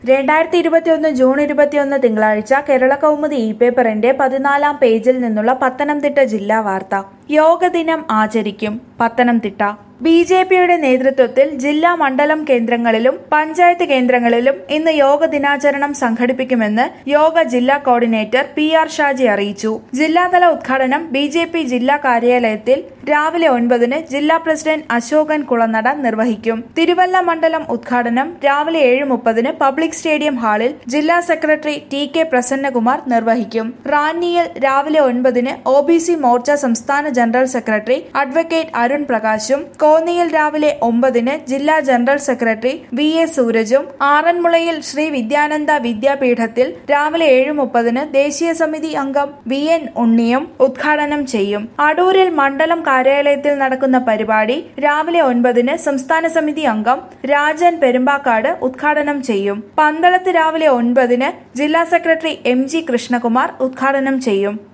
രണ്ടായിരത്തി ഇരുപത്തിയൊന്ന് ജൂൺ ഇരുപത്തിയൊന്ന് തിങ്കളാഴ്ച കേരള കൗമുദി ഇ പേപ്പറിന്റെ പതിനാലാം പേജിൽ നിന്നുള്ള പത്തനംതിട്ട ജില്ലാ വാർത്ത യോഗ ദിനം ആചരിക്കും പത്തനംതിട്ട ബി ജെ പിയുടെ നേതൃത്വത്തിൽ ജില്ലാ മണ്ഡലം കേന്ദ്രങ്ങളിലും പഞ്ചായത്ത് കേന്ദ്രങ്ങളിലും ഇന്ന് യോഗ ദിനാചരണം സംഘടിപ്പിക്കുമെന്ന് യോഗ ജില്ലാ കോർഡിനേറ്റർ പി ആർ ഷാജി അറിയിച്ചു ജില്ലാതല ഉദ്ഘാടനം ബി ജെ പി ജില്ലാ കാര്യാലയത്തിൽ രാവിലെ ഒൻപതിന് ജില്ലാ പ്രസിഡന്റ് അശോകൻ കുളനട നിർവഹിക്കും തിരുവല്ല മണ്ഡലം ഉദ്ഘാടനം രാവിലെ ഏഴ് മുപ്പതിന് പബ്ലിക് സ്റ്റേഡിയം ഹാളിൽ ജില്ലാ സെക്രട്ടറി ടി കെ പ്രസന്നകുമാർ നിർവഹിക്കും റാന്നിയിൽ രാവിലെ ഒൻപതിന് ഒ ബി സി മോർച്ച സംസ്ഥാന ജനറൽ സെക്രട്ടറി അഡ്വക്കേറ്റ് അരുൺ പ്രകാശും കോന്നിയിൽ രാവിലെ ഒമ്പതിന് ജില്ലാ ജനറൽ സെക്രട്ടറി വി എ സൂരജും ആറന്മുളയിൽ ശ്രീ വിദ്യാനന്ദ വിദ്യാപീഠത്തിൽ രാവിലെ ഏഴ് മുപ്പതിന് ദേശീയ സമിതി അംഗം വി എൻ ഉണ്ണിയും ഉദ്ഘാടനം ചെയ്യും അടൂരിൽ മണ്ഡലം കാര്യാലയത്തിൽ നടക്കുന്ന പരിപാടി രാവിലെ ഒൻപതിന് സംസ്ഥാന സമിതി അംഗം രാജൻ പെരുമ്പാക്കാട് ഉദ്ഘാടനം ചെയ്യും പന്തളത്ത് രാവിലെ ഒൻപതിന് ജില്ലാ സെക്രട്ടറി എം ജി കൃഷ്ണകുമാർ ഉദ്ഘാടനം ചെയ്യും